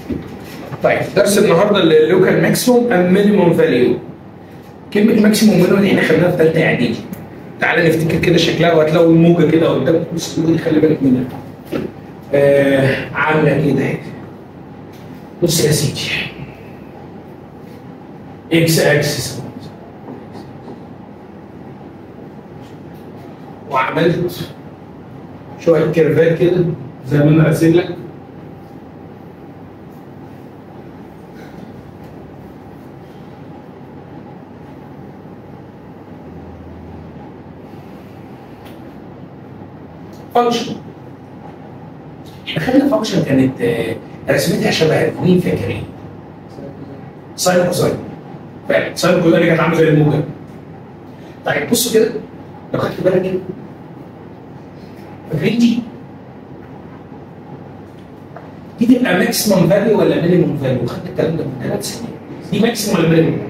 طيب درس النهارده اللوكال ماكسيموم اند مينيموم فاليو كلمه ماكسيموم مينيموم دي احنا خدناها في ثالثه اعدادي تعالى نفتكر كده شكلها وهتلاقوا الموجه كده قدامك بص دي خلي بالك منها آه عامله كده اهي بص يا سيدي اكس اكسس وعملت شويه كيرفات كده زي ما انا راسم لك فانكشن احنا خدنا فانكشن كانت آه، رسمتها شبه مين فاكر ايه؟ ساين كوساين فعلا ساين كوساين كانت عامله زي الموجه طيب بصوا كده لو خدت بالك كده فاكرين دي؟ دي تبقى ماكسيمم فاليو ولا مينيمم فاليو؟ خدت الكلام ده من ثلاث سنين دي ماكسيمم ولا مينيمم؟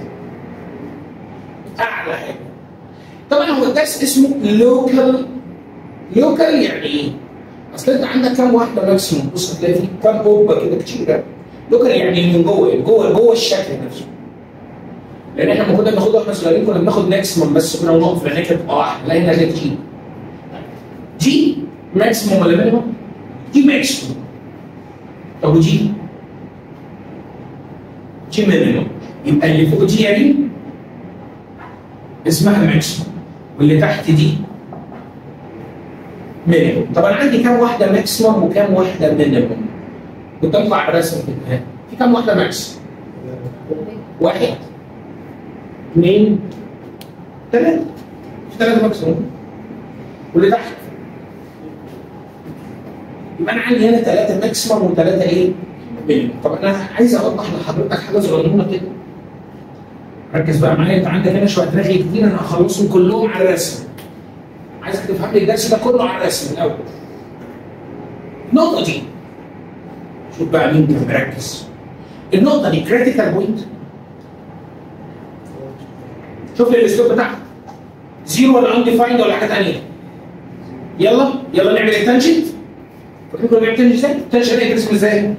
اعلى حاجه طبعا هو الدرس اسمه لوكال لوكال يعني ايه؟ اصل انت عندك كام واحده ماكسيموم بص هتلاقي في كام بوبه كده كتير لوكال يعني من جوه يعني جوه جوه الشكل نفسه لان احنا لما كنا بناخدها واحنا صغيرين كنا بناخد ماكسيموم بس كنا بنقف في العينيه تبقى واحده لا هنا هتلاقي جي جي ماكسيموم ولا مينيموم؟ جي ماكسيموم طب وجي؟ جي مينيموم يبقى اللي فوق دي يعني اسمها ماكسيموم واللي تحت دي مينيموم طب انا عندي كام واحده ماكسيموم وكام واحده مينيموم كنت اطلع على رسم كده ها. في كام واحده ماكس واحد اثنين ثلاثه في ثلاثه ماكسيموم واللي تحت يبقى انا عندي هنا ثلاثه ماكسيموم وثلاثه ايه مينيموم طب انا عايز اوضح لحضرتك حاجه صغنونه كده ركز بقى معايا انت عندك هنا شويه رغي كتير انا هخلصهم كلهم على الرسم عايزك تفهم لي الدرس ده كله على الرسم الاول النقطه دي شوف بقى مين كان مركز النقطه دي كريتيكال بوينت شوف لي الاسلوب بتاعها زيرو ولا انديفايند ولا حاجه ثانيه يلا يلا نعمل التنشنت فاكرين كنا بنعمل تنشنت ازاي؟ التنشنت ده يترسم ازاي؟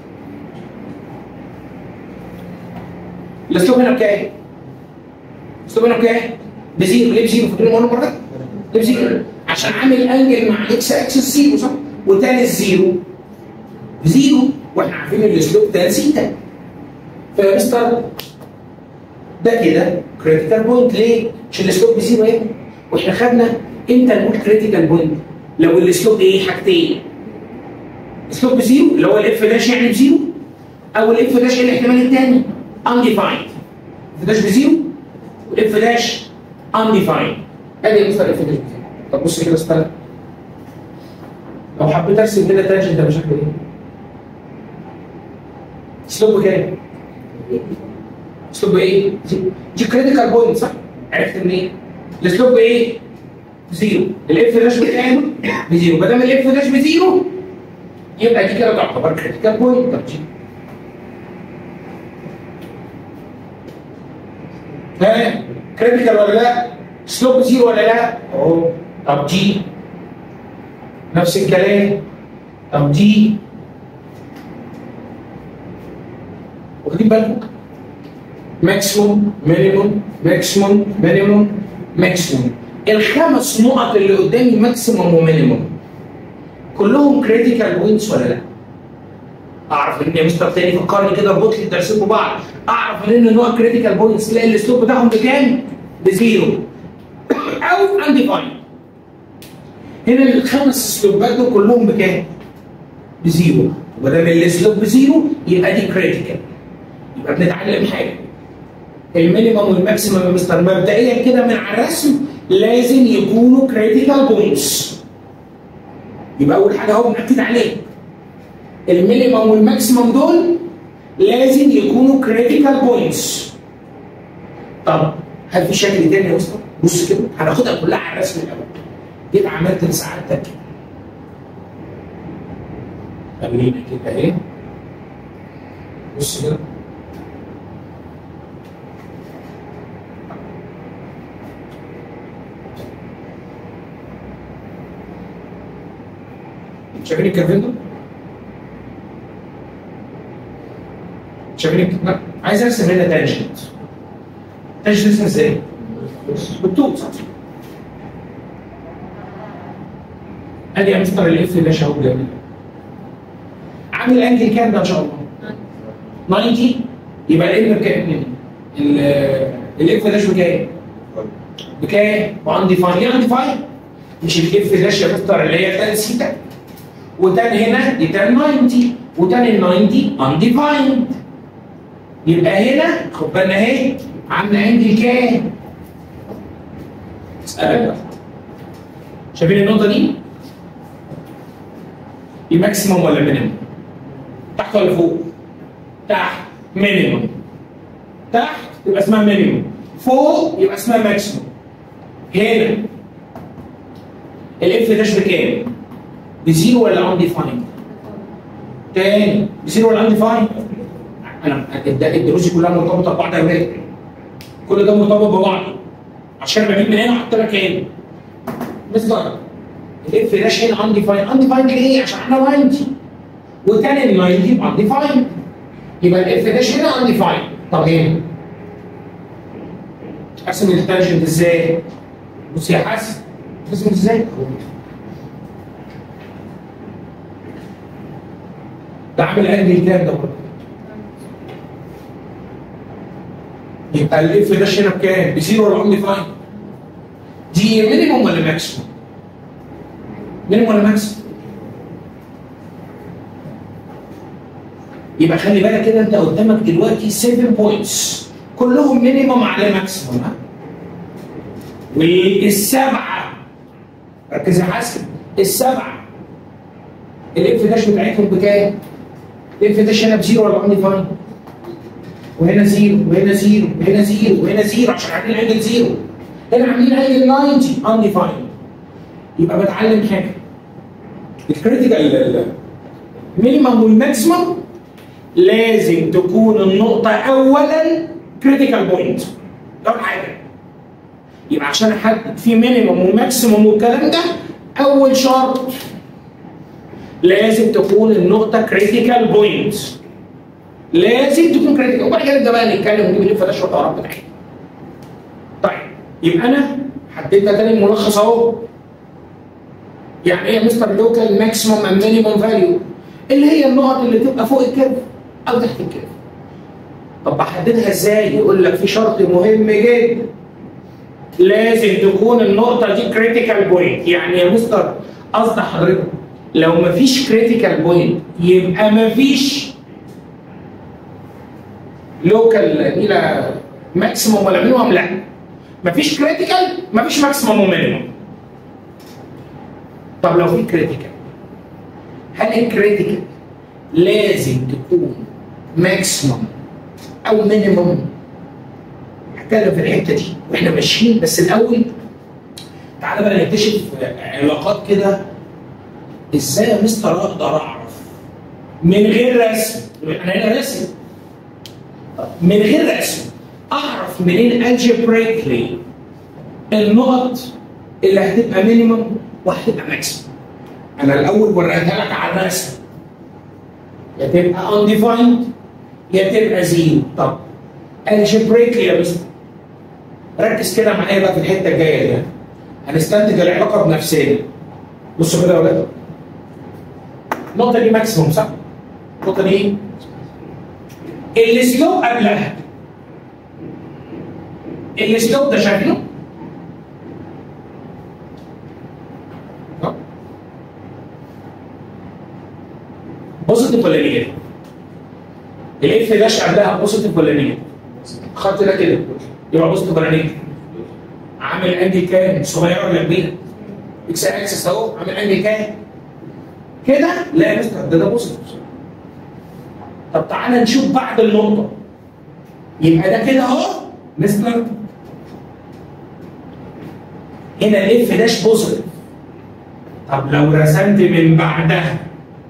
الاسلوب هنا بكام؟ الاسلوب هنا بكام؟ بزيرو ليه بزيرو؟ فاكرين قلنا مره؟ ليه بزيرو؟ عشان عامل انجل مع اكس اكسس زيرو صح؟ وتاني الزيرو زيرو واحنا عارفين الاسلوب ده زيتا فيا مستر ده كده كريتيكال بوينت ليه؟ عشان الاسلوب بزيرو اهي واحنا خدنا امتى نقول كريتيكال بوينت؟ لو الاسلوب ايه حاجتين اسلوب بزيرو اللي هو الاف داش يعني بزيرو او الاف داش الاحتمال الثاني undefined اف داش بزيرو والاف داش undefined ادي يا مستر اف داش بزيرو طب بص كده استنى لو حبيت ارسم كده تانجنت ده بشكل ايه؟ اسلوبه كام؟ اسلوبه ايه؟ دي كريتيكال بوينت صح؟ عرفت منين؟ الاسلوب ايه؟ زيرو الاف داش بكام؟ بزيرو ما دام الاف داش بزيرو يبقى دي كده تعتبر كريتيكال بوينت طب دي ها كريتيكال ولا لا؟ سلوب زيرو ولا لا؟ اهو طب دي نفس الكلام طب دي واخدين بالكم؟ ماكسيموم مينيموم ماكسيموم مينيموم ماكسيموم الخمس نقط اللي قدامي ماكسيموم ومينيموم كلهم كريتيكال بوينتس ولا لا؟ اعرف ان يا مستر تاني فكرني كده اربط لي الدرسين ببعض اعرف ان النوع كريتيكال بوينتس تلاقي الاسلوب بتاعهم بكام؟ بزيرو او انديفايند هنا الخمس اسلوبات دول كلهم بكام؟ بزيرو وما دام الاسلوب بزيرو يبقى دي كريتيكال يبقى بنتعلم حاجه المينيمم والماكسيمم يا مستر مبدئيا كده من على الرسم لازم يكونوا كريتيكال بوينتس يبقى اول حاجه اهو بنأكد عليه المينيمم والماكسيمم دول لازم يكونوا كريتيكال بوينتس طب هل في شكل تاني يا مستر؟ بص كده هناخدها كلها على الرسم الاول جيت عملت لسعادتك كده خلينا كده اهي بص كده شايفين الكيرفين دول؟ شايفين لا عايز ارسم هنا تانجنت تانجنت اسمها ازاي؟ بالطول صح؟ ادي يا مستر الاف ده شهو جميل عامل انجل كام ده ان شاء الله؟ 90 يبقى الام بكام؟ الاف ده بكام؟ بكام؟ وعندي فاين ليه عندي فاين؟ مش الاف داش يا مستر اللي هي تان سيتا وتان هنا دي تان 90 وتان ال 90 undefined يبقى هنا خد بالنا اهي عامله انجل كام؟ اسالك بقى شايفين النقطه دي؟ دي ماكسيموم ولا مينيموم؟ تحت ولا فوق؟ تحت مينيموم تحت يبقى اسمها مينيموم فوق يبقى اسمها ماكسيموم هنا الاف داش بكام؟ بزيرو ولا انديفايند؟ تاني بزيرو ولا انديفايند؟ انا الدروس كلها مرتبطه ببعض يا ولاد كل ده مرتبط ببعض عشان انا بجيب من هنا واحط لك هنا مصدر الاف داش هنا انديفايند انديفايند ليه؟ عشان احنا 90 وتاني ال 90 يبقى انديفايند يبقى الاف داش هنا انديفايند طب هنا ارسم التانجنت ازاي؟ بص يا حسن ارسم ازاي؟ ده عامل انجل كام ده برضه؟ يبقى الاف داش هنا بكام؟ بزيرو ولا انديفايند؟ دي مينيموم ولا ماكسيموم؟ مينيموم ولا ماكسيموم؟ يبقى خلي بالك كده انت قدامك دلوقتي 7 بوينتس كلهم مينيموم على ماكسيموم ها والسبعه ركز يا حسن السبعه الاف داش بتاعتهم بكام؟ الاف داش هنا بزيرو ولا انديفايند؟ وهنا زيرو وهنا زيرو وهنا زيرو وهنا زيرو عشان عاملين انجل زيرو هنا عاملين انجل 90 انديفايند يبقى بتعلم حاجه الكريتيكال مينيمم والماكسيمم لازم تكون النقطة أولا كريتيكال بوينت أول حاجة يبقى عشان أحدد في مينيمم وماكسيمم والكلام ده أول شرط لازم تكون النقطة كريتيكال بوينت لازم تكون كريتيكال وبعد كده نبدا بقى نتكلم ونجيب الليمفه ده شويه اعراض بتاعتها. طيب يبقى انا حددنا تاني الملخص اهو. يعني ايه يا مستر لوكال ماكسيموم اند مينيموم فاليو؟ اللي هي النقط اللي تبقى فوق الكيرف او تحت الكيرف. طب بحددها ازاي؟ يقول لك في شرط مهم جدا. لازم تكون النقطة دي كريتيكال بوينت، يعني يا مستر قصد حضرتك لو مفيش كريتيكال بوينت يبقى مفيش لوكال الى ماكسيموم ولا مينيموم لا مفيش كريتيكال مفيش ماكسيموم ومينيموم طب لو في كريتيكال هل الكريتيكال لازم تكون ماكسيموم او مينيموم هتكلم في الحته دي واحنا ماشيين بس الاول تعالى بقى نكتشف علاقات كده ازاي يا مستر اقدر اعرف من غير رسم انا هنا رسم من غير رسم اعرف منين الجبريكلي النقط اللي هتبقى مينيمم وهتبقى ماكسيمم انا الاول وريتها لك على الرسم يا تبقى undefined يا تبقى زيرو طب الجبريكلي يا مستر ركز كده معايا بقى في الحته الجايه دي هنستنتج العلاقه بنفسنا بصوا كده يا ولاد النقطه دي ماكسيموم صح؟ النقطه دي ايه؟ السلوب قبلها السلوب ده شكله بوزيتيف ولا نيجاتيف؟ الاف داش قبلها بوزيتيف ولا نيجاتيف؟ خط ده كده يبقى بوزيتيف ولا نيجاتيف؟ عامل انجل كام؟ صغيره ولا كبيره؟ اكس اكسس اهو عامل انجل كام؟ كده لا يا مستر ده ده بوزيتيف طب تعالى نشوف بعد النقطة يبقى ده كده اهو مستر هنا الاف داش بوزيتيف طب لو رسمت من بعدها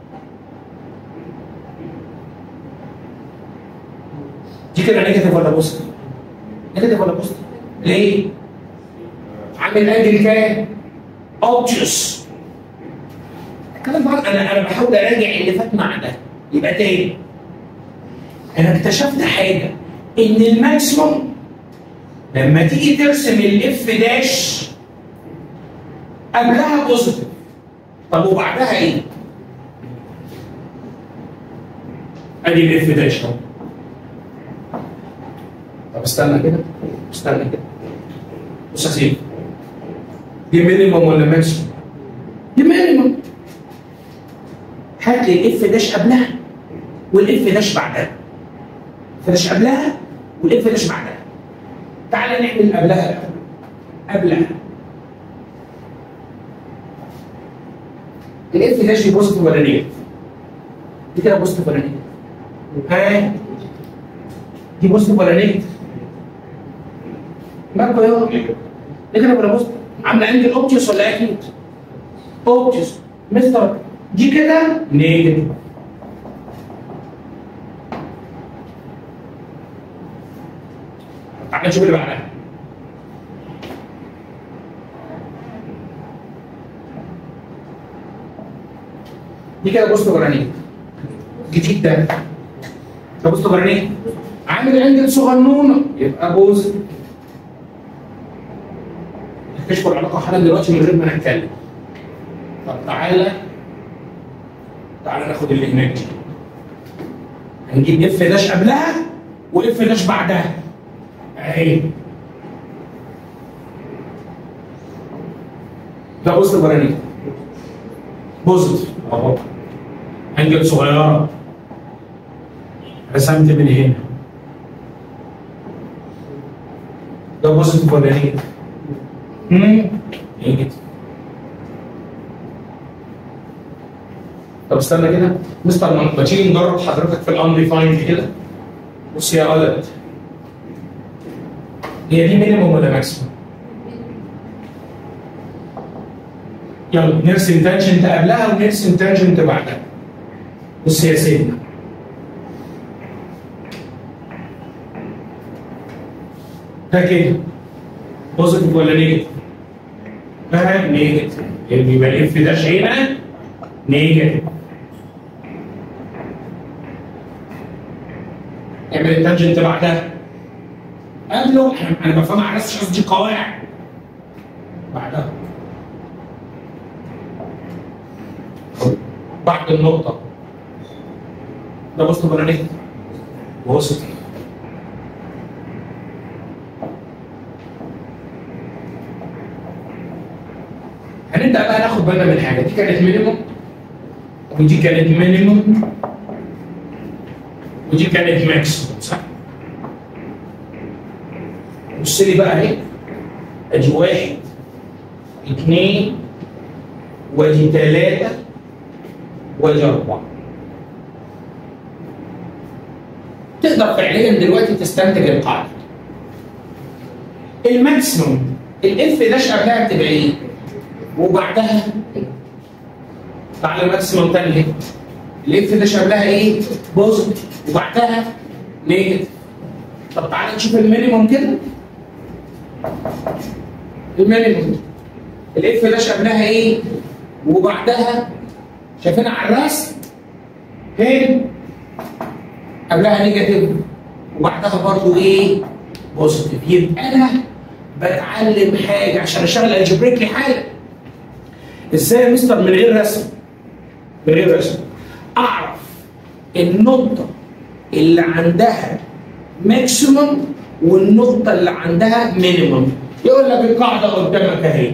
دي كده نيجاتيف ولا بوزيتيف؟ نيجاتيف ولا بوزيتيف؟ ليه؟ عامل انجل كام؟ اوبجس الكلام ده انا انا بحاول اراجع اللي فات مع ده يبقى تاني انا اكتشفت حاجه ان الماكسيموم لما تيجي ترسم الاف داش قبلها بوزيتيف طب وبعدها ايه؟ ادي الاف داش اهو طب استنى كده استنى كده بص يا سيدي دي مينيموم ولا ماكسيموم؟ دي مينيموم هات لي الاف داش قبلها والاف داش بعدها الاف داش قبلها والاف داش بعدها تعالى نعمل قبلها الأول. قبلها الاف داش دي بوزيتيف ولا نيجاتيف؟ دي كده بوزيتيف ولا نيجاتيف؟ ها دي بوزيتيف ولا نيجاتيف؟ مالكوا ايه؟ نيجاتيف ولا بوزيتيف؟ عامله عندي اوبتيوس ولا اكيوت؟ اوبتيوس مستر دي كده نيجاتيف تعالى نشوف اللي بعدها دي كده بوست جرانيت جديد ده ده بوست جرانيت عامل عندي صغنونه يبقى بوز اكتشفوا العلاقه حالا دلوقتي من غير ما نتكلم طب تعالى تعالى ناخد اللي هناك دي هنجيب اف داش قبلها واف داش بعدها اهي ده بوست جرانيت بوزيتيف اهو انجل صغيره رسمت من هنا ده بوزيتيف ولا نيجاتيف؟ امم نيجاتيف طب استنى كده مستر ما ما تيجي نجرب حضرتك في الانريفايند كده بص يا ولد هي دي مينيموم ولا ماكسيموم؟ يلا نرسم تانجنت قبلها ونرسم تانجنت بعدها بص يا سيدنا ده كده بوزيتيف ولا نيجاتيف؟ ده نيجاتيف يبقى الاف داش هنا نيجاتيف اعمل التانجنت بعدها قبله انا انا بفهم على اساس قصدي قواعد بعدها بعد النقطة ده بوست ولا نيجاتيف؟ بوزيتيف هنبدأ بقى ناخد بالنا من حاجة دي كانت مينيموم ودي كانت مينيموم ودي كانت ماكسيموم صح؟ بص لي بقى اهي ادي واحد اثنين وادي ثلاثة وادي أربعة تقدر فعليا دلوقتي تستنتج القاعدة الماكسيموم الاف داش قبلها بتبقى ايه؟ وبعدها تعالى الماكسيموم تاني اهي الاف داش قبلها ايه؟ بوزيتيف وبعدها نيجاتيف طب تعالى نشوف المينيموم كده المينيموم الاف داش قبلها ايه؟ وبعدها شايفينها على الرسم هنا قبلها نيجاتيف وبعدها برضو ايه؟ بوزيتيف يبقى انا بتعلم حاجه عشان اشتغل الجبريكلي حاجه ازاي يا مستر من غير رسم من غير رسم اعرف النقطه اللي عندها ماكسيموم والنقطه اللي عندها مينيموم يقول لك القاعده قدامك اهي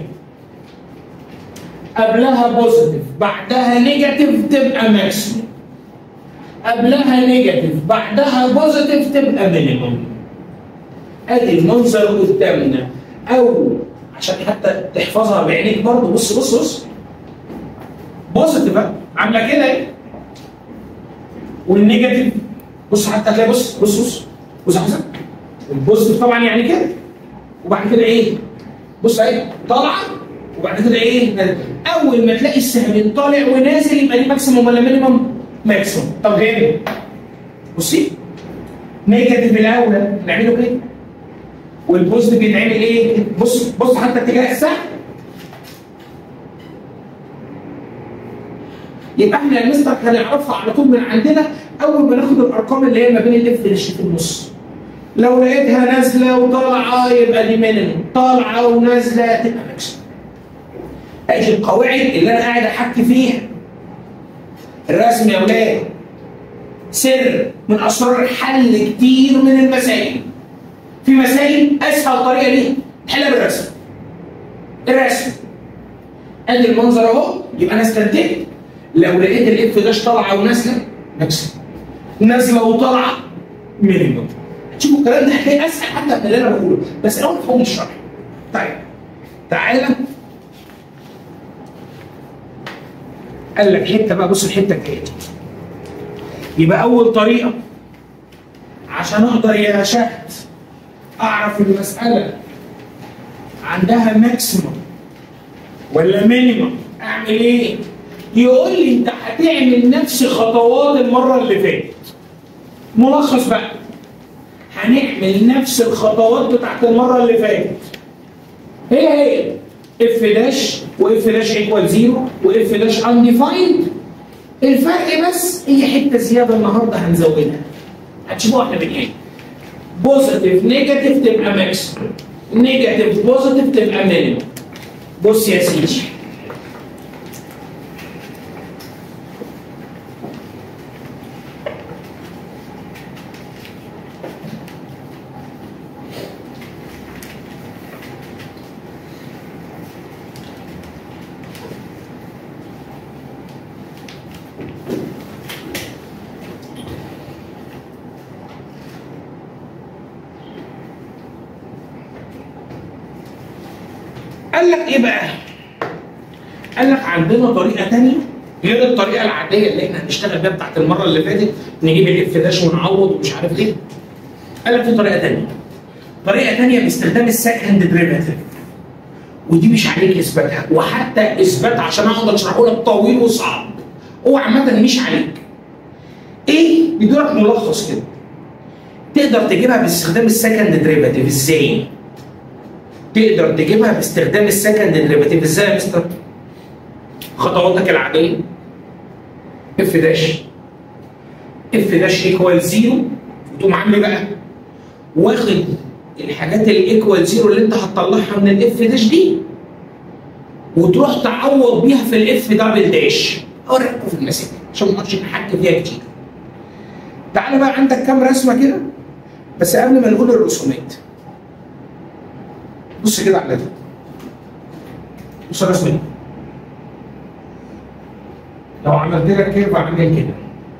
قبلها بوزيتيف بعدها نيجاتيف تبقى ماكسيموم قبلها نيجاتيف بعدها بوزيتيف تبقى مينيموم ادي المنظر قدامنا او عشان حتى تحفظها بعينيك برضه بص بص بص بوزيتيف بقى عامله كده اهي والنيجاتيف بص حتى هتلاقي بص بص بص بص احسن البوزيتيف طبعا يعني كده وبعد كده ايه؟ بص اهي طالعه وبعد كده ايه؟ نازل. اول ما تلاقي السهم طالع ونازل يبقى دي ماكسيموم ولا مينيموم؟ ماكسيموم طب هنا بصي نيجاتيف الاول نعمله كده والبوزيتيف بيتعمل ايه؟ بص بص حتى اتجاه السهم يبقى احنا يا مستر هنعرفها على طول من عندنا اول ما ناخد الارقام اللي هي ما بين الاف داش في النص لو لقيتها نازله وطالعه يبقى دي مينيمم طالعه ونازله تبقى ماكسيمم ادي القواعد اللي انا قاعد احكي فيها الرسم يا ولاد سر من اسرار حل كتير من المسائل في مسائل اسهل طريقه ليه تحلها بالرسم الرسم ادي المنظر اهو يبقى انا استنتجت لو لقيت الاف داش طالعه ونازله ماكسيمم نازله وطالعه مينيمم شوفوا الكلام ده هتلاقي اسهل حتى من اللي انا بقوله بس الاول فهم الشرح طيب تعالى قال لك حته بقى بص الحته الجايه دي يبقى اول طريقه عشان اقدر يا شهد اعرف المساله عندها ماكسيموم ولا مينيمم اعمل ايه؟ يقول لي انت هتعمل نفس خطوات المره اللي فاتت ملخص بقى هنعمل نفس الخطوات بتاعت المره اللي فاتت هي هي اف داش واف داش ايكوال زيرو واف داش انديفايند الفرق بس هي حته زياده النهارده هنزودها هتشوفوها احنا بنعمل بوزيتيف نيجاتيف تبقى ماكس نيجاتيف بوزيتيف تبقى مينيمم بص يا سيدي قال لك ايه بقى؟ قال لك عندنا طريقه ثانيه غير الطريقه العاديه اللي احنا هنشتغل بيها بتاعت المره اللي فاتت نجيب الاف داش ونعوض ومش عارف ايه. قال لك في طريقه ثانيه. طريقه ثانيه باستخدام السكند ديريفاتيف. ودي مش عليك اثباتها وحتى اثبات عشان اقعد اشرحه لك طويل وصعب. هو عامه مش عليك. ايه؟ بيدولك ملخص كده. تقدر تجيبها باستخدام السكند ديريفاتيف ازاي؟ تقدر تجيبها باستخدام السكند ديريفاتيف ازاي يا مستر؟ خطواتك العاديه اف داش اف داش ايكوال زيرو وتقوم عامل بقى واخد الحاجات الايكوال زيرو اللي انت هتطلعها من الاف داش دي وتروح تعوض بيها في الاف دبل داش اوريكم في المسائل عشان ما نقعدش نحكي فيها كتير تعالى بقى عندك كام رسمه كده بس قبل ما نقول الرسومات بص كده على ده بص الرسمه دي لو عملت لك كيرف عامل كده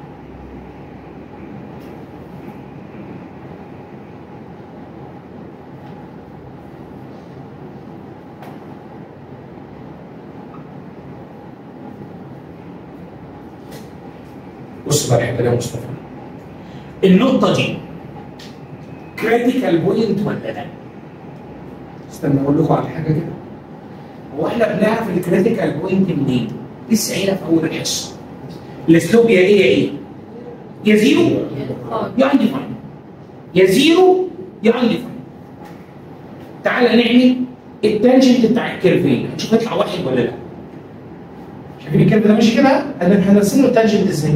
بص بقى الحته دي يا مصطفى النقطه دي كريتيكال بوينت ولا لا؟ استنى اقول لكم على حاجه كده هو احنا بنعرف الكريتيكال بوينت منين؟ لسه قايله في اول الحصه الاسلوب يا ايه يا ايه؟ يا زيرو يا عندي فاين يا زيرو يا عندي فاين تعالى نعمل التانجنت بتاع الكيرفين هنشوف يطلع واحد ولا لا شايفين الكيرف ده ماشي كده انا هنرسم له التانجنت ازاي؟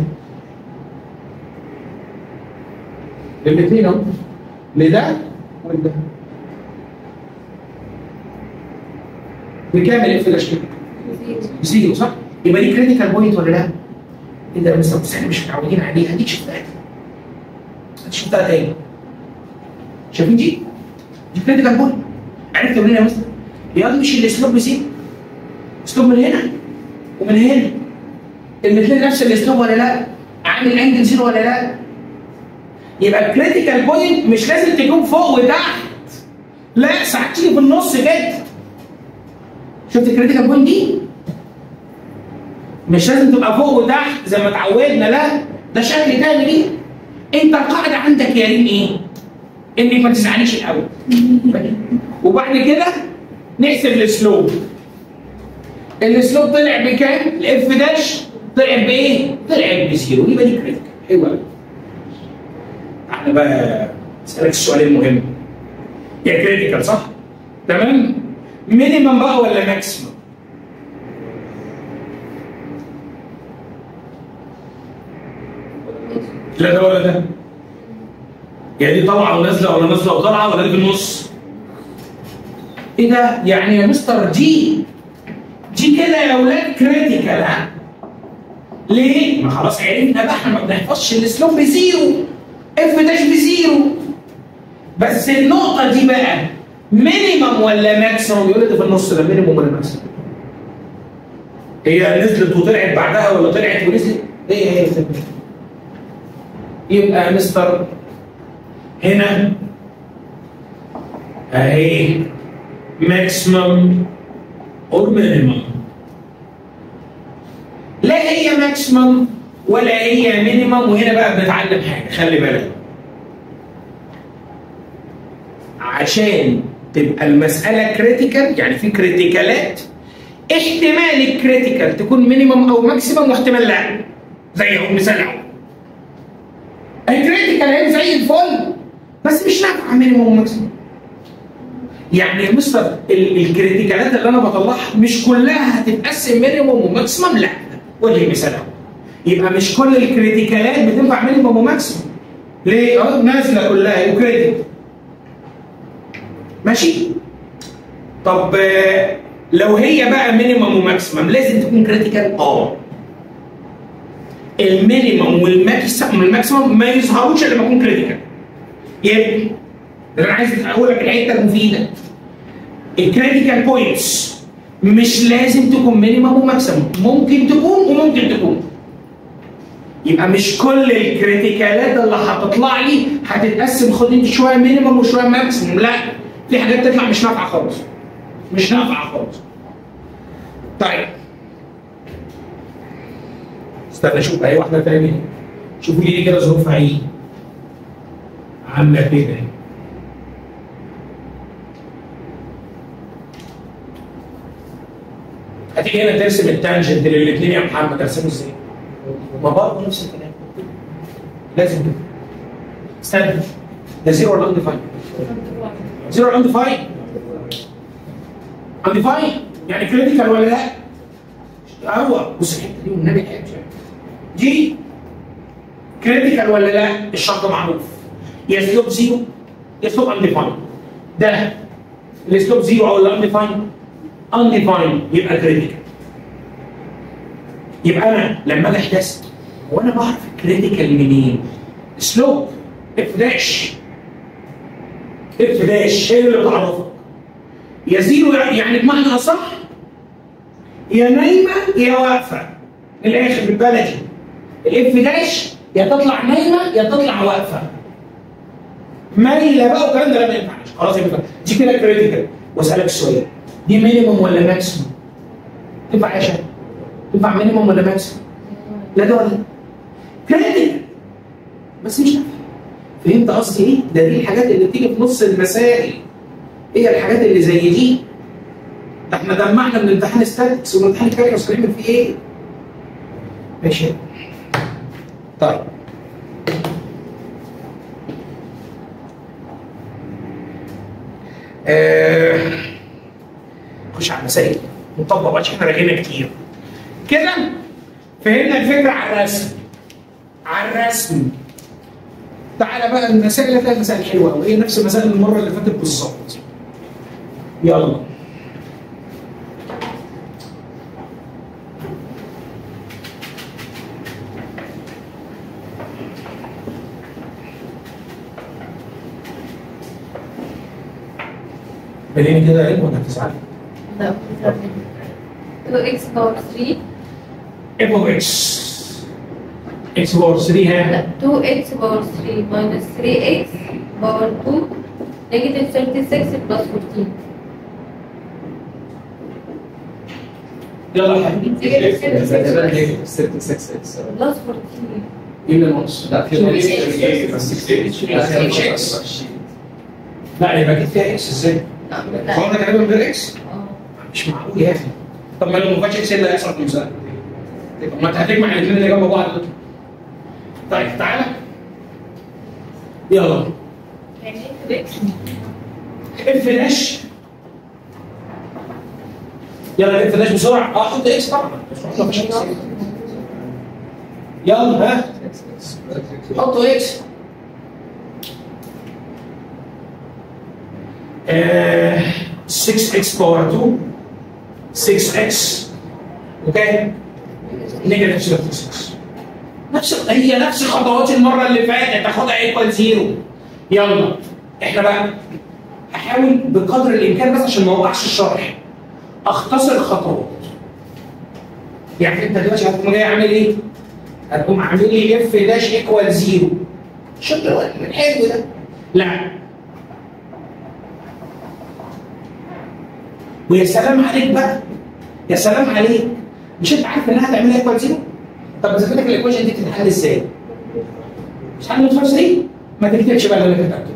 للاثنين اهو لده ولده بكام الاف داش كده؟ زيرو صح؟ يبقى دي كريتيكال بوينت ولا لا؟ ايه ده يا مستر بس احنا مش متعودين عليها دي شفتها دي شفتها تاني شايفين دي؟ دي كريتيكال بوينت عرفت منين يا مستر؟ يا دي مش الاسلوب بزيرو اسلوب من هنا ومن هنا الاثنين نفس الاسلوب ولا لا؟ عامل انجل زيرو ولا لا؟ يبقى الكريتيكال بوينت مش لازم تكون فوق وتحت لا ساعات تيجي في النص كده شفت الكريتيكال بوينت دي؟ مش لازم تبقى فوق وتحت زي ما اتعودنا لا ده شكل تاني ليه؟ انت القاعده عندك يا ريم ايه؟ انك ما تزعليش الاول وبعد كده نحسب الاسلوب الاسلوب طلع بكام؟ الاف داش طلع بايه؟ طلع بزيرو يبقى دي كريتيكال حلو قوي تعالى بقى اسالك السؤال المهم هي كريتيكال صح؟ تمام؟ مينيمم بقى ولا ماكسيمم؟ لا ده ولا ده يعني دي طالعه ونازله ولا نازله وطالعه ولا دي في النص ايه ده يعني يا مستر جي جي كده يا اولاد كريتيكال ها ليه؟ ما خلاص عرفنا بقى احنا ما بنحفظش الاسلوب بزيرو اف داش بزيرو بس النقطه دي بقى مينيمم ولا ماكسيمم يقول لي ده في النص ده مينيمم ولا ماكسيمم هي نزلت وطلعت بعدها ولا طلعت ونزلت هي هي الفكرة. يبقى يا مستر هنا اهي ماكسيمم اور مينيمم لا هي ماكسيمم ولا هي مينيمم وهنا بقى بنتعلم حاجه خلي بالك عشان تبقى المساله كريتيكال يعني في كريتيكالات احتمال الكريتيكال تكون مينيمم او ماكسيمم واحتمال لا زي اهو مثال اهو الكريتيكال هي زي الفل بس مش نافعه مينيمم وماكسيمم يعني يا مستر ال- الكريتيكالات اللي انا بطلعها مش كلها هتتقسم مينيمم وماكسيمم لا وجه مثال اهو يبقى مش كل الكريتيكالات بتنفع مينيمم وماكسيمم ليه؟ اه نازله كلها وكريتيكال ماشي؟ طب آه، لو هي بقى مينيمم وماكسيمم لازم تكون كريتيكال؟ اه المينيمم والماكسيمم الماكسيمم ما يظهروش الا لما يكون كريتيكال يبقى ده انا عايز اقول لك الحته المفيده الكريتيكال بوينتس مش لازم تكون مينيمم وماكسيمم ممكن تكون وممكن تكون يبقى مش كل الكريتيكالات اللي هتطلع لي هتتقسم خد انت شويه مينيمم وشويه ماكسيمم لا في حاجات تطلع مش نافعه خالص مش نافعه خالص طيب استنى اشوف اي واحده تاني شوفوا لي دي كده ظروفها ايه عامله كده هتيجي هنا ترسم التانجنت للاثنين يا محمد ارسمه ازاي؟ ما برضه نفس الكلام لازم كده استنى ده زيرو ولا انديفاين؟ زيرو ولا انديفاين؟ انديفاين يعني كريتيكال ولا لا؟ هو بص الحته دي والنبي حاجه دي كريتيكال ولا لا؟ الشرط معروف يا سلوب زيرو يا سلوب انديفاين ده السلوب زيرو او الانديفاين انديفاين يبقى كريتيكال يبقى انا لما اجي احتسب هو انا بعرف الكريتيكال منين؟ سلوب اف داش اف داش هي اللي بتعرفك يا زيرو يعني بمعنى اصح يا نايمه يا واقفه من الاخر بالبلدي الاف داش يا تطلع نايمه يا تطلع واقفه مايله بقى والكلام ده لا ما ينفعش خلاص ينفع دي كده كريتيكال واسالك سؤال دي مينيموم ولا ماكسيموم؟ تنفع يا شباب؟ تنفع مينيموم ولا ماكسيموم؟ لا ده ولا ده كريتيكال بس مش نافع فهمت قصدي ايه؟ ده دي الحاجات اللي بتيجي في نص المسائل هي الحاجات اللي زي دي ده احنا دمعنا من امتحان ستاتكس وامتحان كالكولس هنعمل فيه ايه؟ ماشي طيب آه، نخش على المسائل نطبق بقى عشان احنا راجعين كتير كده فهمنا الفكره على الرسم على الرسم تعالى بقى المسائل اللي فيها مسائل حلوه قوي هي نفس مسائل المره اللي فاتت بالظبط يلا بديني كده علم ولا هتزعل؟ لا 2x باور 3 اف اوف اكس اكس باور 3 ها لا 2x باور 3 minus 3x باور 2 negative 36 plus 14 يلا يا حبيبي negative 36 36 اكس plus 14 ايه اللي ناقص؟ لا في لا يبقى اكيد فيها اكس ازاي؟ لا هو انا كاتبها من غير اكس؟ اه مش معقول يا اخي طب ما لو ما كانش اكس ايه اللي هيحصل في المساله؟ طب ما انت هتجمع الاثنين اللي جنب بعض دول. طيب تعالى يلا يعني ايه 2x اف داش يلا اف داش بسرعه اه حط اكس طبعا مش محطوطة مفيش إكس. يلا ها حطوا اكس آه 6 اكس باور 2 6 اكس اوكي نيجاتيف 36 نفس هي نفس خطوات المره اللي فاتت تاخدها ايكوال زيرو يلا احنا بقى احاول بقدر الامكان بس عشان ما اوقعش الشرح اختصر الخطوات يعني انت دلوقتي هتقوم جاي عامل ايه؟ هتقوم عامل لي اف داش ايكوال زيرو شكرا الحلو ده لا ويا سلام عليك بقى يا سلام عليك مش انت عارف انها هتعملها ايكوال زيرو؟ طب اذا لك الايكويشن دي بتتحل ازاي؟ مش حل متفصلين ما تكتبش بقى اللي انا كتبته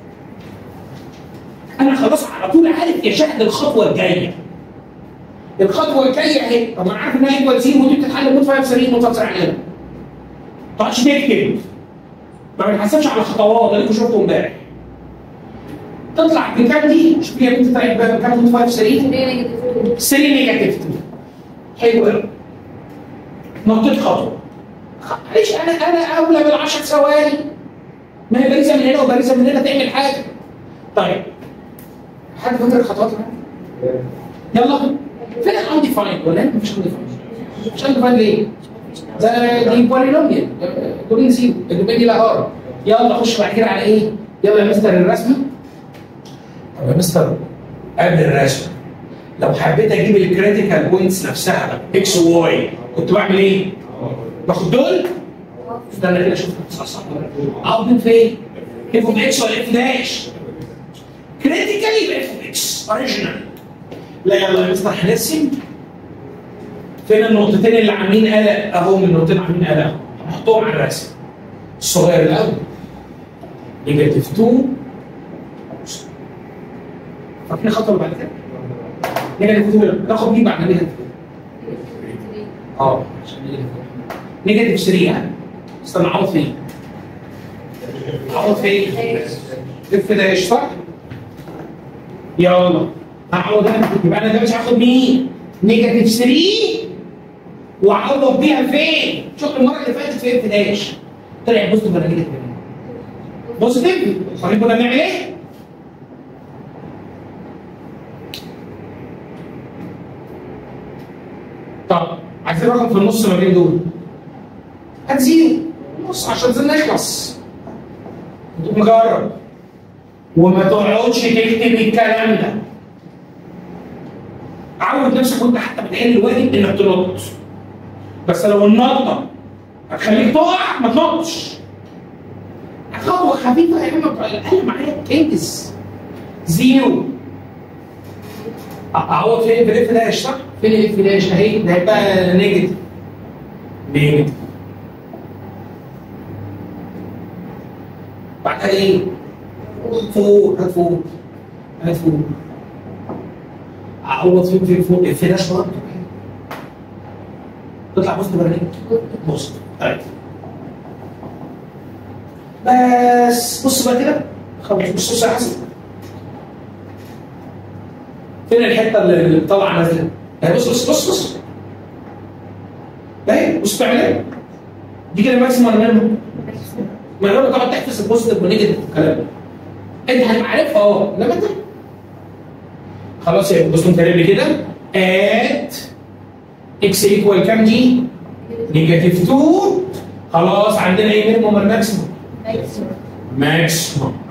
انا خلاص على طول عارف اشاهد الخطوه الجايه الخطوه الجايه اهي طب انا عارف انها ايكوال زيرو ودي بتتحل مود 5 3 مود 5 عليها ما تقعدش تكتب ما بنحسبش على خطوات اللي كنت شفته امبارح تطلع بكام دي شوف هي بنت طلعت بكام مود 5 3 3 نيجاتيف 2 حلو قوي نطيت خطوه معلش انا انا اولى بالعشر ثواني ما هي باريزه من هنا وباريزه من هنا تعمل حاجه طيب حد فاكر الخطوات يلا فين الانديفايند ولا انت مش انديفايند مش انديفايند ليه؟ ده دي بولينوميال كلين زيرو الدومين دي لها ار يلا خش بعد كده على ايه؟ يلا يا مستر الرسمه طب يا مستر قبل الرسمه لو حبيت اجيب الكريتيكال بوينتس نفسها اكس وواي كنت بعمل ايه؟ باخد دول استنى كده اشوف صح صح اقعد من فين؟ اف اوف اكس ولا اف داش؟ كريتيكال يبقى اف اوف اكس اوريجينال لا يلا يا مستر هنرسم فين النقطتين اللي عاملين قلق اهو من النقطتين عاملين قلق نحطهم على الرسم الصغير الاول نيجاتيف 2 فاكرين الخطوه اللي بعد كده؟ نيجاتيف 2 تاخد دي بعد نيجاتيف اه عشان نيجاتيف 3 يعني استنى اعوض فين؟ اعوض فين؟ اف داش صح؟ يلا اعوض انا يبقى انا دلوقتي هاخد مين؟ نيجاتيف 3 واعوض بيها فين؟ شوف المره اللي فاتت في اف داش طلع بوزيتيف ولا نيجاتيف؟ بوزيتيف طيب كنا بنعمل ايه؟ طب عايزين رقم في النص ما بين دول هات زيرو نص عشان زي نخلص تقوم مجرب وما تقعدش تكتب الكلام ده عود نفسك وانت حتى بتحل الواجب انك تنط بس لو النطه هتخليك تقع ما تنطش خطوه خفيفه يا عم اقل معايا انجز زيرو اعوض فين في الاف داش صح؟ فين الاف داش اهي ده هيبقى نيجاتيف نيجاتيف بعدها ايه؟ فوق هات فوق هات فوق اعوض فين فين فوق اف داش برضه تطلع بوست ولا نيجاتيف؟ بوست طيب بس بص بقى كده خلاص بص بص يا حسن فين الحته اللي طالعه نازله؟ اهي بص بص بص بص اهي بص بتعمل ايه؟ دي كده ماكسيمم ولا مينيمم؟ من غير ما تقعد تحفظ البوزيتيف والنيجاتيف والكلام ده انت هتبقى عارفها اه انما انت خلاص يا بص انت لي كده ات اكس ايكوال كام دي؟ نيجاتيف 2 خلاص عندنا ايه مينيمم ولا ماكسيمم؟ ماكسيمم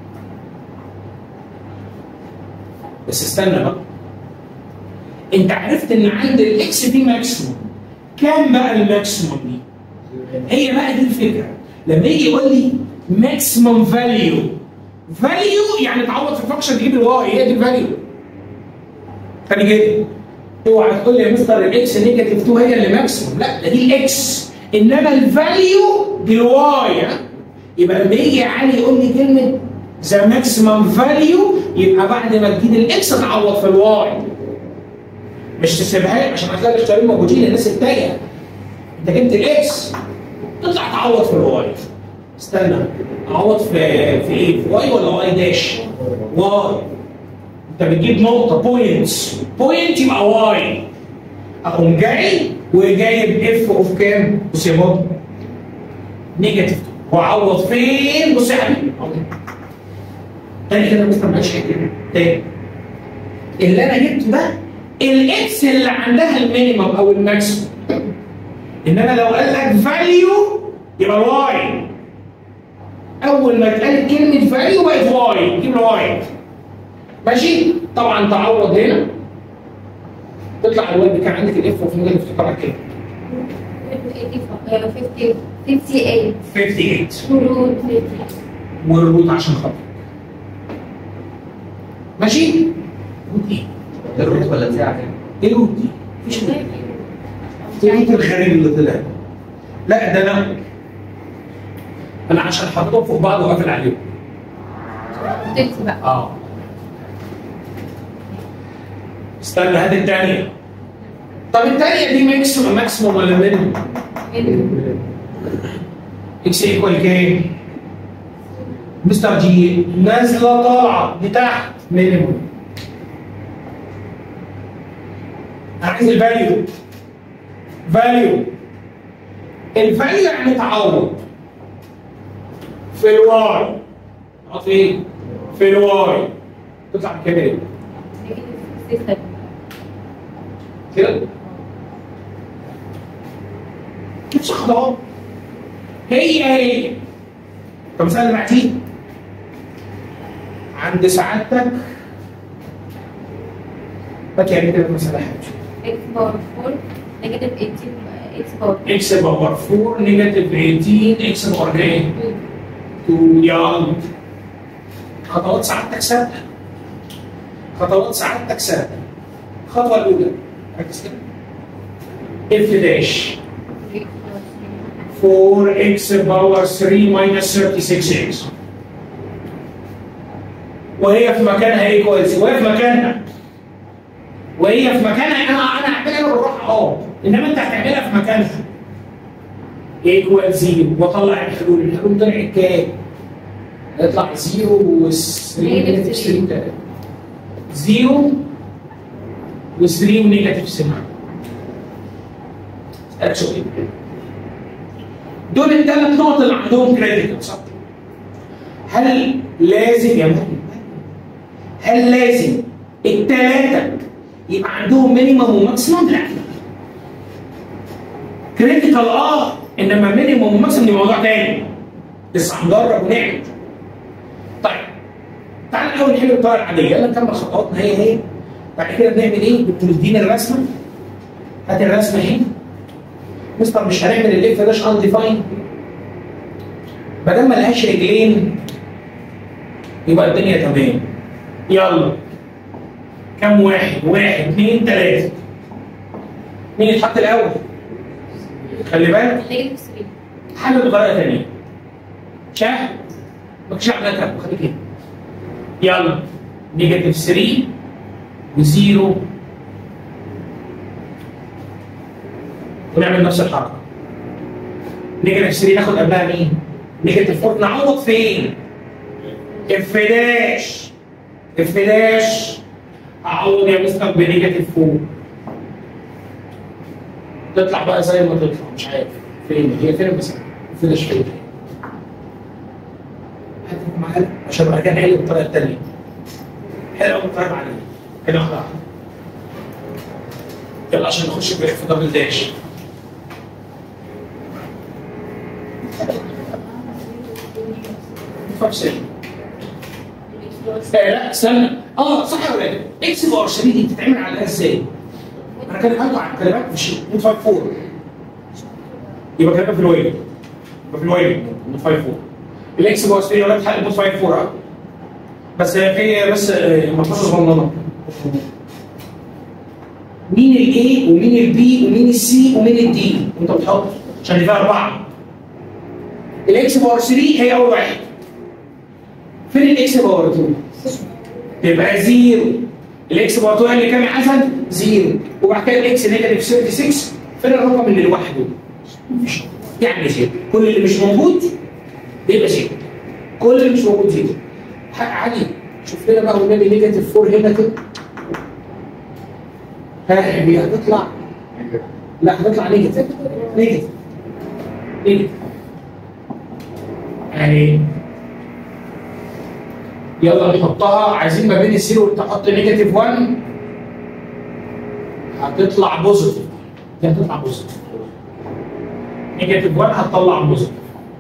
بس استنى بقى انت عرفت ان عند الاكس دي ماكسيموم كام بقى الماكسيموم دي؟ هي بقى دي الفكره لما يجي يقول لي ماكسيموم فاليو فاليو يعني تعوض في الفانكشن تجيب الواي هي دي الفاليو تاني كده اوعى تقول لي يا مستر الاكس نيجاتيف 2 هي اللي ماكسيموم لا ده دي الاكس انما الفاليو دي الواي ها يبقى لما يجي علي يقول لي كلمه ذا ماكسيمم فاليو يبقى بعد ما تجيب الاكس تعوض في الواي مش تسيبها لي عشان هتلاقي الاختيارين موجودين الناس التانية انت جبت الاكس تطلع تعوض في الواي استنى اعوض في في ايه؟ في واي ولا واي داش؟ واي انت بتجيب نقطة بوينتس بوينت يبقى واي اقوم جاي وجايب اف اوف كام؟ بص يا بابا نيجاتيف 2 وعوض فين بص يا حبيبي تاني كده مستر معلش تاني اللي انا جبته ده الاكس اللي عندها المينيمم او الماكسيمم انما لو قال لك فاليو يبقى الواي اول ما اتقالت كلمه فاليو بقت واي جيب له واي ماشي طبعا تعوض هنا تطلع الواي كان عندك الاف وفي نيجاتيف تطلع كده 58 58 58 روت 58 والروت عشان خاطر ماشي روت ايه؟ الروت ولا ساعة كده؟ ايه روت دي؟ مفيش روت ايه روت الغريب اللي طلع ده؟ لا ده انا انا عشان حاططهم فوق بعض وقافل عليهم تكتب بقى اه استنى هات الثانية طب الثانية دي ماكسيموم ماكسيموم ولا مينيموم؟ اكس ايكوال كام؟ مستر جي نازلة طالعة لتحت مينيموم أنا عايز الفاليو فاليو الفاليو يعني تعوض في الواي تحط ايه؟ في الواي تطلع بكام ايه؟ كده نفس الخطوات هي هي طب المسألة اللي بعديه عند سعادتك هات يعني كده المسألة يا حبيبي اكس باور 4 نيجاتيف 18 اكس باور اكس باور 4 نيجاتيف 18 اكس باور ايه؟ 2 يلا خطوات سعادتك ثابته خطوات سعادتك ثابته الخطوه الاولى ركز كده اف داش 4x باور 3 minus 36x وهي في مكانها ايه كويس وهي في مكانها وهي في مكانها انا انا هعملها بالراحه اه انما انت هتعملها في مكانها ايكوال زيرو واطلع الحلول الحلول طلعت كام؟ يطلع زيرو و 3 نيجاتيف 3 زيرو و 3 ونيجاتيف 3 اسالك سؤال دول الثلاث نقط اللي عندهم كريديكال صح؟ هل لازم يا مهندس هل لازم الثلاثه يبقى عندهم مينيمم وماكسيمم؟ لا كريتيكال اه انما مينيمم وماكسيمم دي موضوع تاني لسه هنجرب ونعمل طيب تعال الاول نحل الطريقه العاديه يلا نكمل خطواتنا هي هي بعد كده بنعمل ايه؟ بتدينا الرسمه هات الرسمه اهي مستر مش هنعمل الاف داش انديفاين ما دام ملهاش رجلين يبقى الدنيا تمام يلا كم واحد؟ واحد اثنين ثلاثة مين يتحط الأول؟ خلي بالك نيجاتيف 3 حل بطريقة ثانية شاهد مش عملها كده خليك كده يلا نيجاتيف 3 وزيرو ونعمل نفس الحركة نيجاتيف 3 ناخد قبلها مين؟ نيجاتيف 4 نعوض فين؟ اف داش اف داش اعوض يا مستر بنيجاتيف 4 تطلع بقى زي ما تطلع مش عارف فين هي فين بس اف داش فين هاتف معاك عشان بعد كده نحل بالطريقه الثانيه حلو قوي الطريقه عليها كده واحده واحده يلا عشان نخش في اف دبل داش فاكسين آه لا استنى اه صح يا ولاد اكس باور 3 دي بتتعمل على ازاي؟ انا كان حاطط على الكلمات مش 254 يبقى كلمه في الويل يبقى في الويل 254 الاكس باور 3 يا ولاد حل 254 اه بس في بس آه، ملحوظه صغننه مين الاي ومين البي ومين السي ومين الدي وانت بتحط عشان دي فيها اربعه الاكس باور 3 هي اول واحد فين الاكس باور 2 تبقى زيرو الاكس باور 2 اللي كام يا حسن زيرو وبعد كده الاكس نيجاتيف 36 فين الرقم اللي لوحده مفيش يعني زيرو كل اللي مش موجود يبقى زيرو كل اللي مش موجود زيرو حق علي شوف لنا بقى والنبي نيجاتيف 4 هنا كده ها هي هتطلع لا هتطلع نيجاتيف نيجاتيف نيجاتيف اهي يلا نحطها عايزين ما بين الزيرو تحط نيجاتيف 1 هتطلع بوزيتيف دي هتطلع بوزيتيف نيجاتيف 1 هتطلع بوزيتيف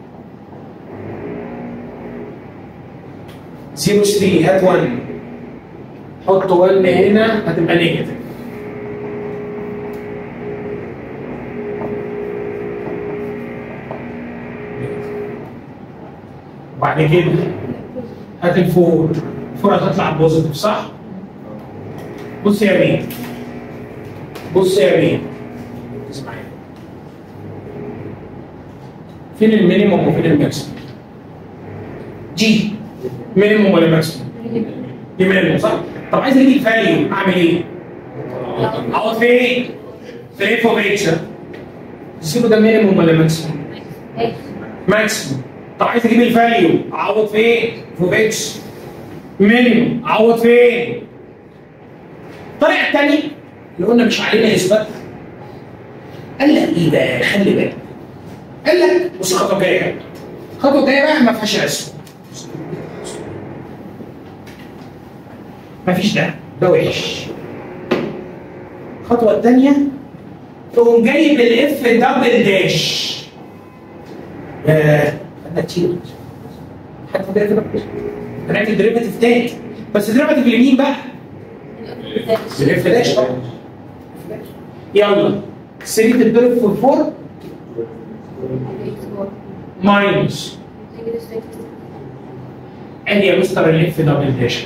0 3 هات 1 حط 1 هنا هتبقى نيجاتيف وبعد كده هات الفور الفور هتطلع بوزيتيف صح؟ بص يا مين بص يا مين اسمعي فين المينيموم وفين الماكسيموم؟ جي مينيموم ولا ماكسيموم؟ دي مينيموم صح؟ طب عايز اجيب الفاليو اعمل ايه؟ اقعد فين؟ في الاف اوف اتش الزيرو ده مينيموم ولا ماكسيموم؟ اكس ماكسيموم طب عايز اجيب الفاليو اعوض فين؟ في اتش مينيموم اعوض فين؟ الطريقه الثانيه اللي قلنا مش علينا اثبات قال لك ايه بقى؟ خلي بالك قال لك بص الخطوه الجايه الخطوه الجايه بقى ما فيهاش رسم ما فيش ده ده وحش الخطوه الثانيه تقوم جايب الاف دبل داش ياه ده كتير حتى ده كده هنعمل ديريفاتيف تاني بس ديريفاتيف لمين بقى؟ الاف داش طبعا يلا 3 تتضرب في 4 ماينس ادي يا مستر الاف دبل داش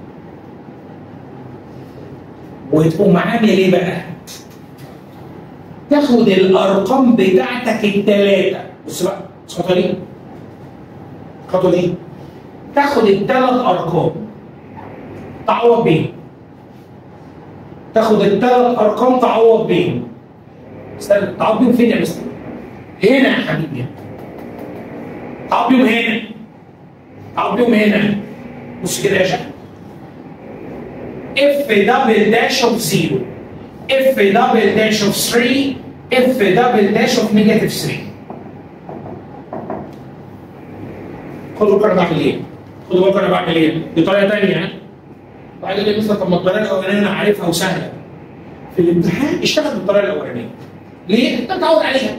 وتقوم عامل ايه بقى؟ تاخد الارقام بتاعتك الثلاثه بص بقى الخطوه دي الخطوه دي تاخد الثلاث ارقام تعوض بيهم تاخد الثلاث ارقام تعوض بيهم استنى تعوض بيهم فين يا مستر؟ هنا يا حبيبي تعوض بيهم هنا تعوض بيهم هنا بص كده يا شباب اف دبل داش اوف 0 اف دبل داش اوف 3 اف دبل داش اوف نيجاتيف 3 خدوا بالكم انا بعمل ايه؟ خدوا بالكم انا بعمل ايه؟ دي طريقه ثانيه ها؟ بعد كده مثلا طب ما الطريقه الاولانيه انا عارفها وسهله في الامتحان اشتغل بالطريقه الاولانيه ليه؟ انت متعود عليها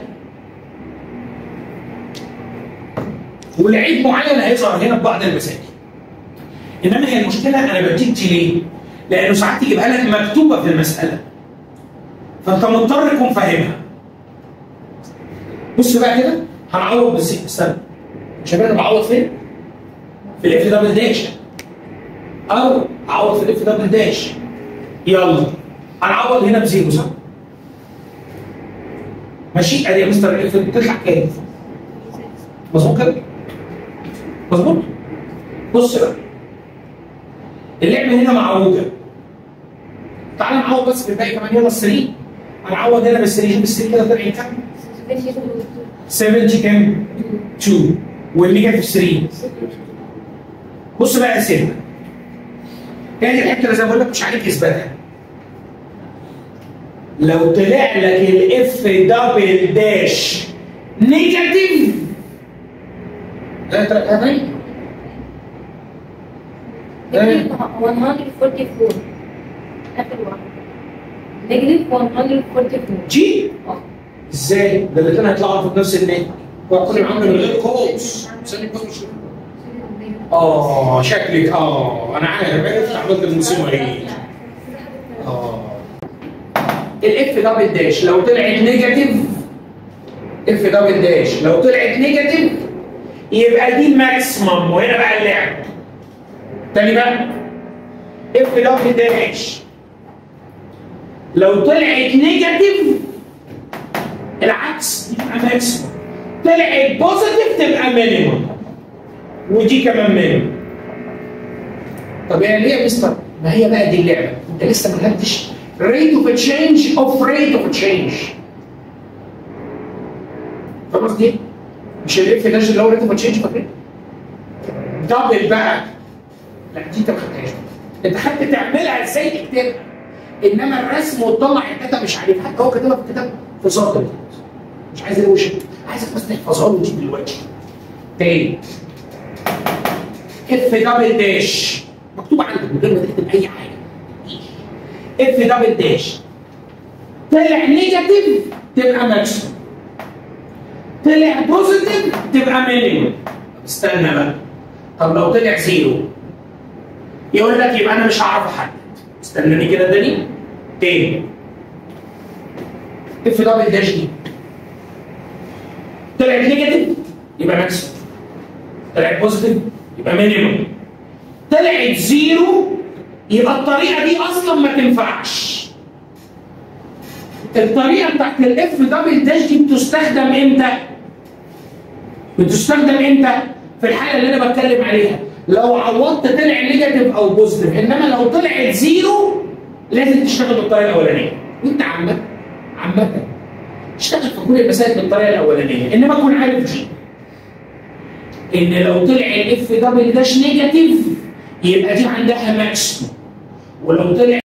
ولعيب معين هيظهر هنا في بعض المسائل انما هي المشكله انا بديك دي ليه؟ لانه ساعات تجيبها لك مكتوبه في المساله فانت مضطر تكون فاهمها بص بقى كده هنعوض بالسي استنى شباب انا بعوض فين؟ في الاف دبل داش او اعوض في الاف دبل داش يلا هنعوض هنا بزيرو صح؟ ماشي ادي يا مستر الاف بتطلع كام؟ مظبوط كده؟ مظبوط؟ بص بقى اللعبه هنا معوجه تعال نعوض بس في الباقي كمان يلا السري هنعوض هنا بالسري شوف السري كده طلع كام؟ 70 كام؟ 2 والنيجاتيف 3 بص بقى يا سيدنا هذه الحته اللي زي ما بقول لك مش عليك اثباتها لو طلع لك الاف دبل داش نيجاتيف لا ترى 144 اخر واحد نيجاتيف 144 جي اه ازاي؟ ده الاثنين هيطلعوا في نفس النت ويكون معاهم من غير قوس اه شكلك اه انا عارف عرفت عملت المصيبه ايه اه الاف دبل داش لو طلعت نيجاتيف اف دبل داش لو طلعت نيجاتيف يبقى دي الماكسيمم وهنا بقى اللعب تاني بقى اف دبل داش لو طلعت نيجاتيف العكس يبقى ماكسيمم طلعت بوزيتيف تبقى مينيمم ودي كمان مينيمم طب يعني ليه يا مستر؟ ما هي بقى دي اللعبه انت لسه ما خدتش ريت اوف تشينج اوف ريت اوف تشينج فاهم قصدي ايه؟ مش الاف داش اللي هو ريت اوف تشينج فاكرين؟ دبل بقى لا دي انت ما خدتهاش انت خدت تعملها ازاي تكتبها انما الرسم وتطلع الداتا مش عليك حتى هو كاتبها في الكتاب في سطر مش عايز الوش عايزك بس تحفظها له دي دلوقتي تاني اف دبل داش مكتوب عندك من غير ما تكتب اي حاجه اف دبل داش طلع نيجاتيف تبقى ماكسيموم طلع بوزيتيف تبقى مينيموم استنى بقى طب لو طلع زيرو يقول لك يبقى انا مش هعرف احدد استناني كده تاني تاني اف دبل داش دي طلعت نيجاتيف يبقى ماكسيموم طلعت بوزيتيف يبقى مينيموم طلعت زيرو يبقى الطريقه دي اصلا ما تنفعش الطريقه بتاعت الاف دبل داش دي بتستخدم امتى؟ بتستخدم امتى؟ في الحاله اللي انا بتكلم عليها لو عوضت طلع نيجاتيف او بوزيتيف انما لو طلعت زيرو لازم تشتغل بالطريقه الاولانيه وانت عامه عامه اشتغل في كل المسائل بالطريقه الاولانيه انما تكون عارف دي ان لو طلع الاف دبل داش نيجاتيف يبقى دي عندها ماكسيموم ولو طلع